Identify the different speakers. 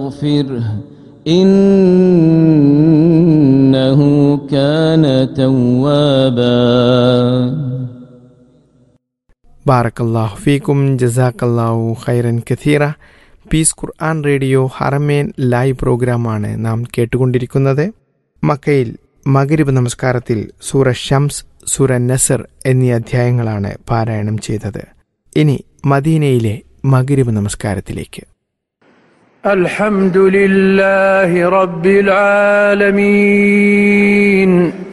Speaker 1: فاغفره إنه كان توابا
Speaker 2: ബാറക്കല്ലാഹു ഫീക്കും ജസാക്കല്ലാഹു ഖൈറൻ കഥീറ പീസ് ഖുർആൻ റേഡിയോ ഹറമേൻ ലൈവ് പ്രോഗ്രാമാണ് നാം കേട്ടുകൊണ്ടിരിക്കുന്നത് മക്കയിൽ മകരിബ് നമസ്കാരത്തിൽ സൂറ ഷംസ് സൂറ നസർ എന്നീ അധ്യായങ്ങളാണ് പാരായണം ചെയ്തത് ഇനി മദീനയിലെ മകരിബ് നമസ്കാരത്തിലേക്ക്
Speaker 3: الحمد لله رب العالمين